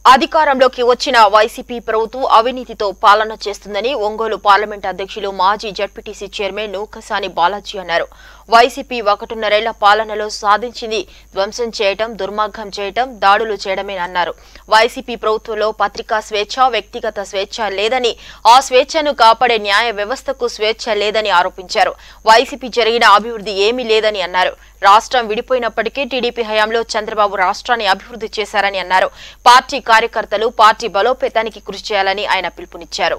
అధికారంలోకి వచ్చిన వైసీపీ ప్రభుత్వం అవినీతితో పాలన చేస్తుందని ఒంగోలు పార్లమెంట్ అధ్యక్షులు మాజీ జడ్పీటీసీ చైర్మన్ నూకసాని బాలాజీ అన్నారు వైసీపీ ఒకటిన్నరేళ్ల పాలనలో సాధించింది ధ్వంసం చేయటం దుర్మార్గం చేయటం దాడులు చేయడమేనన్నారు వైసీపీ ప్రభుత్వంలో పత్రికా స్వేచ్ఛ వ్యక్తిగత స్వేచ్ఛ లేదని ఆ స్వేచ్ఛను కాపాడే న్యాయ వ్యవస్థకు స్వేచ్ఛ లేదని ఆరోపించారు వైసీపీ జరిగిన అభివృద్ధి ఏమీ లేదని అన్నారు రాష్ట్రం విడిపోయినప్పటికీ టీడీపీ హయాంలో చంద్రబాబు రాష్ట్రాన్ని అభివృద్ధి చేశారని అన్నారు పార్టీ కార్యకర్తలు పార్టీ బలోపేతానికి కృషి చేయాలని ఆయన పిలుపునిచ్చారు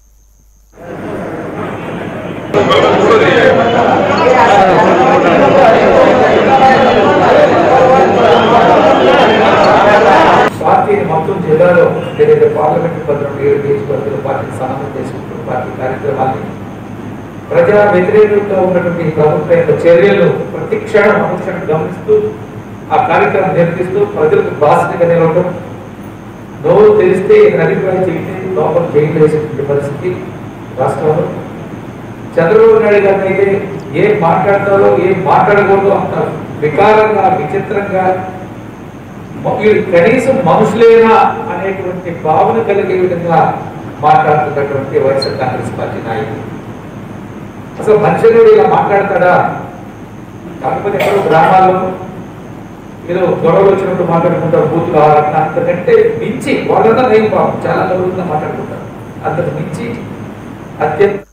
పార్టీని మొత్తం జిల్లాలో ఏదైతే పార్లమెంట్ పరిధిలో ఏడు నియోజకవర్గాలు పార్టీని సన్నద్ధం చేసుకుంటున్న పార్టీ కార్యక్రమాన్ని ప్రజా వ్యతిరేకంగా ఉన్నటువంటి ఈ ప్రభుత్వం యొక్క చర్యలు ప్రతి క్షణం అనుక్షణం గమనిస్తూ ఆ కార్యక్రమం నిర్వహిస్తూ ప్రజలకు బాధ్యతగా నిలవడం నోరు తెలిస్తే అభిప్రాయం చేయండి లోపల జైలు వేసేటువంటి పరిస్థితి రాష్ట్రంలో చంద్రబాబు నాయుడు గారిని అయితే ఏం మాట్లాడతారో ఏం మాట్లాడకూడదో అంత వికారంగా విచిత్రంగా మ- వీళ్ళు కనీసం మనుషులేనా అనేటువంటి భావన కలిగే విధంగా మాట్లాడుతున్నటువంటి వైఎస్ఆర్ కాంగ్రెస్ పార్టీ నాయకులు అసలు మనుషులు ఇలా మాట్లాడతాడా కాకపోతే ఎక్కడో గ్రామాల్లో ఏదో గొడవలు వచ్చినప్పుడు మాట్లాడుకుంటారు బూత్ కావాలంటే అంతకంటే మించి వాళ్ళంతా నేను పాపం చాలా గౌరవంగా మాట్లాడుకుంటారు అంతకు మించి అత్యంత